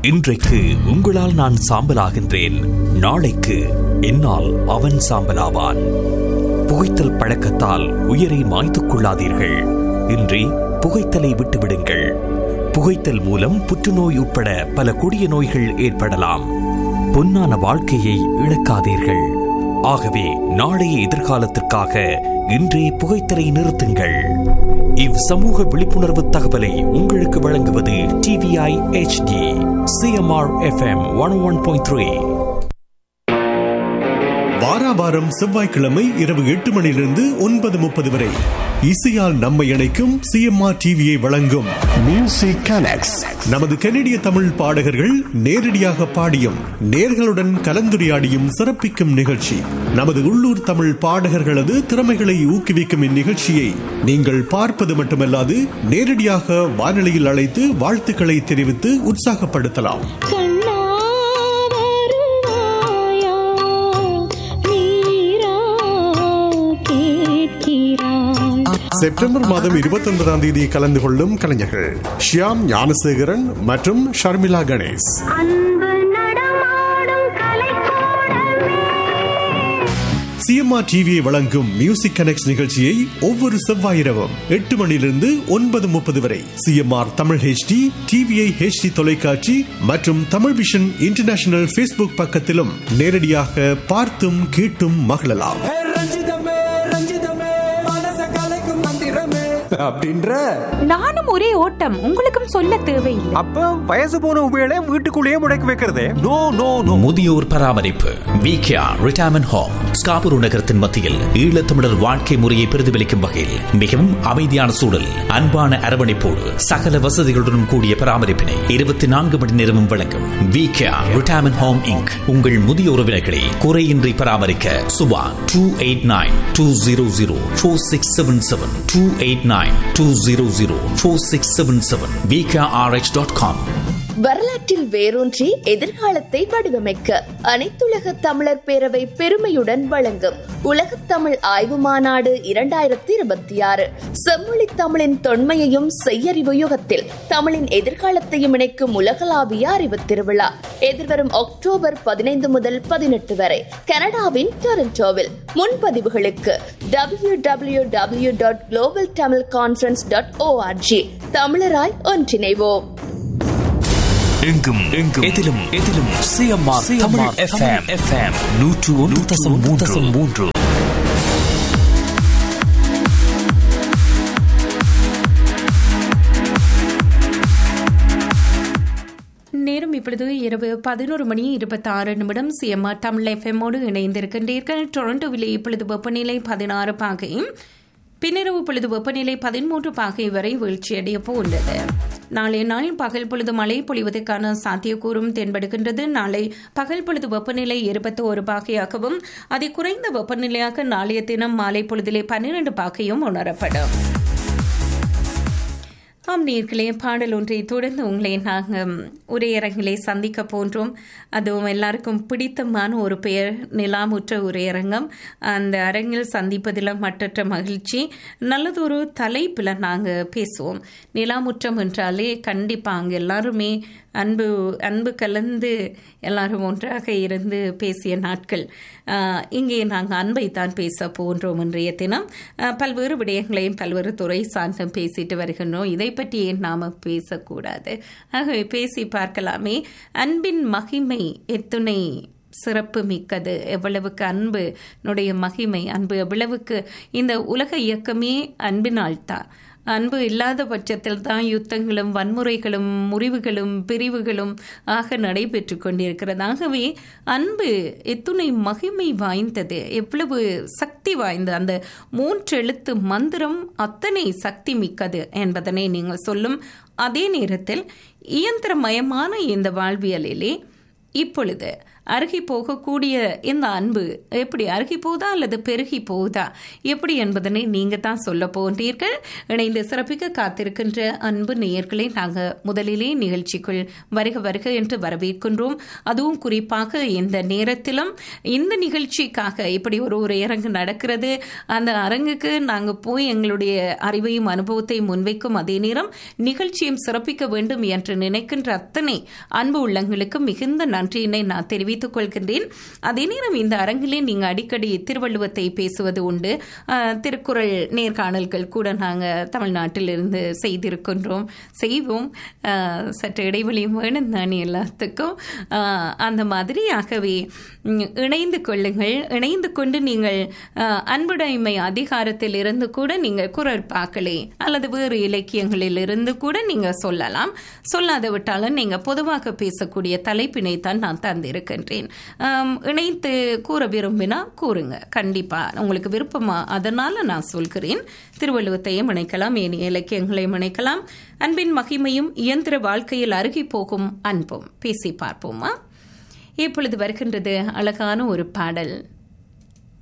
இன்றைக்கு உங்களால் நான் சாம்பலாகின்றேன் நாளைக்கு என்னால் அவன் சாம்பலாவான் புகைத்தல் பழக்கத்தால் உயிரை மாய்த்துக் கொள்ளாதீர்கள் இன்றி புகைத்தலை விட்டுவிடுங்கள் புகைத்தல் மூலம் புற்றுநோய் உட்பட பல கொடிய நோய்கள் ஏற்படலாம் பொன்னான வாழ்க்கையை இழக்காதீர்கள் ஆகவே நாளைய எதிர்காலத்திற்காக இன்றே புகைத்தலை நிறுத்துங்கள் இவ் சமூக விழிப்புணர்வு தகவலை உங்களுக்கு வழங்குவது TVI HD CMR FM one one point three வாராவாரம் செவ்வாய்க்கிழமை இரவு எட்டு மணியிலிருந்து ஒன்பது முப்பது வரை இசையால் நம்மை இணைக்கும் சிஎம்ஆர் டிவியை வழங்கும் மியூசிக் கனெக்ட்ஸ் நமது கனடிய தமிழ் பாடகர்கள் நேரடியாக பாடியும் நேர்களுடன் கலந்துரையாடியும் சிறப்பிக்கும் நிகழ்ச்சி நமது உள்ளூர் தமிழ் பாடகர்களது திறமைகளை ஊக்குவிக்கும் இந்நிகழ்ச்சியை நீங்கள் பார்ப்பது மட்டுமல்லாது நேரடியாக வானொலியில் அழைத்து வாழ்த்துக்களை தெரிவித்து உற்சாகப்படுத்தலாம் கண்ணா வருவாயா நீரா கேட்கிறாய் செப்டம்பர் மாதம் இருபத்தி ஒன்பதாம் தேதி கலந்து கொள்ளும் கலைஞர்கள் ஷியாம் ஞானசேகரன் மற்றும் ஷர்மிளா கணேஷ் அன்பு நடமாடும் கலைக்கூடமே சிஎம்ஆர் டிவியை வழங்கும் மியூசிக் கனெக்ட் நிகழ்ச்சியை ஒவ்வொரு செவ்வாய் இரவும் எட்டு மணியிலிருந்து ஒன்பது முப்பது வரை CMR Tamil HD TVI HD தொலைக்காட்சி மற்றும் தமிழ் விஷன் இன்டர்நேஷனல் ஃபேஸ்புக் பக்கத்திலும் நேரடியாக பார்த்தும் கேட்டும் மகிழலாம் ஹே ரஞ்சிதமே ரஞ்சிதமே மனச கலைக்கும் மந்திரமே அப்படின்ற நானும் ஒரே ஓட்டம் உங்களுக்கும் சொல்ல தேவையில்லை அப்ப வயசு போன உபயோக வீட்டுக்குள்ளேயே முடக்கி வைக்கிறதே நோ நோ நோ முதியோர் பராமரிப்பு விகேஆர் ரிட்டையர்மெண்ட் ஹோம் ஸ்காபுரு நகரத்தின் மத்தியில் ஈழத்தமிழர் வாழ்க்கை முறையை பிரதிபலிக்கும் வகையில் மிகவும் அமைதியான சூழல் அன்பான அரவணைப்போடு சகல வசதிகளுடன் கூடிய பராமரிப்பினை இருபத்தி நான்கு மணி நேரமும் வழங்கும் விகேஆர் ரிட்டையர்மெண்ட் ஹோம் இங்க் உங்கள் முதிய உறவினர்களை குறையின்றி பராமரிக்க Subha two eight nine two zero zero four six seven seven two eight nine two zero zero four six seven seven VKRH dot com வரலாற்றில் வேரூன்றி எதிர்காலத்தை வடிவமைக்க அனைத்துலக தமிழர் பேரவை பெருமையுடன் வழங்கும் உலகத் தமிழ் ஆய்வு மாநாடு இரண்டாயிரத்தி இருபத்தி ஆறு செம்மொழி தமிழின் தொன்மையையும் செய்யறிவு யுகத்தில் தமிழின் எதிர்காலத்தையும் இணைக்கும் உலகளாவிய அறிவு திருவிழா எதிர்வரும் அக்டோபர் பதினைந்து முதல் பதினெட்டு வரை கனடாவின் டொரண்டோவில் முன்பதிவுகளுக்கு W W W dot global Tamil conference dot ORG தமிழராய் ஒன்றிணைவோம் எங்கும் எங்கும் எதிலும் எதிலும் சிஎம்ஆர் தமிழ் எஃப்எம் எஃப்எம் நூற்று ஒன்று தசம் மூன்று தசம் மூன்று நேரம் இப்பொழுது இரவு பதினோரு மணி இருபத்தி ஆறு நிமிடம் சிஎம்ஆர் தமிழ் எஃப்எம்மோடு இணைந்திருக்கின்றீர்கள் டொரண்டோவில் இப்பொழுது வெப்பநிலை பதினாறு பாகையும் பின்னிரவு பொழுது வெப்பநிலை பதிமூன்று பாகை வரை வீழ்ச்சியடைய போன்றது நாளைய நாள் பகல் பொழுது மழை பொழிவதற்கான சாத்தியக்கூறும் தென்படுகின்றது நாளை பகல் பொழுது வெப்பநிலை இருபத்தி ஒரு பாகையாகவும் அதி குறைந்த வெப்பநிலையாக நாளைய தினம் மாலை பொழுதிலே பன்னிரண்டு பாகையும் உணரப்படும் ஆம் நேர்களே பாடல் ஒன்றை தொடர்ந்து உங்களை நாங்கள் உரையரங்கிலே சந்திக்க போன்றோம் அதுவும் எல்லாருக்கும் பிடித்தமான ஒரு பெயர் நிலாமுற்ற உரையரங்கம் அந்த அரங்கில் சந்திப்பதில் மற்றற்ற மகிழ்ச்சி நல்லதொரு தலைப்பில் நாங்கள் பேசுவோம் நிலாமுற்றம் என்றாலே கண்டிப்பாக அங்கே எல்லாருமே அன்பு அன்பு கலந்து எல்லாரும் ஒன்றாக இருந்து பேசிய நாட்கள் ஆஹ், இங்கே நாங்கள் அன்பை தான் பேச போன்றோம் இன்றைய தினம் ஆஹ், பல்வேறு விடயங்களையும் பல்வேறு துறை சார்ந்தும் பேசிட்டு வருகின்றோம் இதை பற்றி ஏன் நாம் பேசக்கூடாது ஆகவே பேசி பார்க்கலாமே அன்பின் மகிமை எத்துணை சிறப்பு மிக்கது எவ்வளவுக்கு அன்பு னுடைய மகிமை அன்பு எவ்வளவுக்கு இந்த உலக இயக்கமே அன்பினால் தான் அன்பு இல்லாத பட்சத்தில் தான் யுத்தங்களும் வன்முறைகளும் முறிவுகளும் பிரிவுகளும் ஆக நடைபெற்று கொண்டிருக்கிறது ஆகவே அன்பு எத்துணை மகிமை வாய்ந்தது எவ்வளவு சக்தி வாய்ந்த அந்த மூன்றெழுத்து மந்திரம் அத்தனை சக்தி மிக்கது என்பதனை நீங்கள் சொல்லும் அதே நேரத்தில் இயந்திரமயமான இந்த வாழ்வியலிலே இப்பொழுது அருகி போகக்கூடிய இந்த அன்பு எப்படி அருகி போகுதா அல்லது பெருகி போகுதா எப்படி என்பதனை நீங்க தான் சொல்ல போன்றீர்கள் இணைந்து சிறப்பிக்க காத்திருக்கின்ற அன்பு நேயர்களை நாங்கள் முதலிலே நிகழ்ச்சிக்குள் வருக வருக என்று வரவேற்கின்றோம் அதுவும் குறிப்பாக இந்த நேரத்திலும் இந்த நிகழ்ச்சிக்காக இப்படி ஒரு ஒரு அரங்கு நடக்கிறது அந்த அரங்குக்கு நாங்கள் போய் எங்களுடைய அறிவையும் அனுபவத்தையும் முன்வைக்கும் அதே நேரம் நிகழ்ச்சியும் சிறப்பிக்க வேண்டும் என்று நினைக்கின்ற அத்தனை அன்பு உள்ளங்களுக்கு மிகுந்த நன்றியினை நான் தெரிவித்துக் கொள்கின்றேன் அதே நேரம் இந்த அரங்கிலே நீங்கள் அடிக்கடி திருவள்ளுவத்தை பேசுவது உண்டு அஹ், திருக்குறள் நேர்காணல்கள் கூட நாங்கள் தமிழ்நாட்டிலிருந்து செய்திருக்கின்றோம் செய்வோம் அஹ், சற்று இடைவெளியும் வேணும் தானே எல்லாத்துக்கும் அஹ், அந்த மாதிரி ஆகவே ம், இணைந்து கொள்ளுங்கள் இணைந்து கொண்டு நீங்கள் அஹ், அன்புடைமை அதிகாரத்தில் இருந்து கூட நீங்கள் குரல் பார்க்கலே அல்லது வேறு இலக்கியங்களில் இருந்து கூட நீங்க சொல்லலாம் சொல்லாத விட்டாலும் நீங்க பொதுவாக பேசக்கூடிய தலைப்பினை தான் நான் தந்திருக்கின்றேன் ஆம், இணைத்து கூற விரும்பினா கூறுங்க கண்டிப்பா உங்களுக்கு விருப்பமா அதனால நான் சொல்கிறேன் திருவள்ளுவத்தையும் இணைக்கலாம் ஏனைய இலக்கியங்களையும் இணைக்கலாம் அன்பின் மகிமையும் இயந்திர வாழ்க்கையில் அருகி போகும் அன்பும் பேசி பார்ப்போமா இப்பொழுது வருகின்றது அழகான ஒரு பாடல்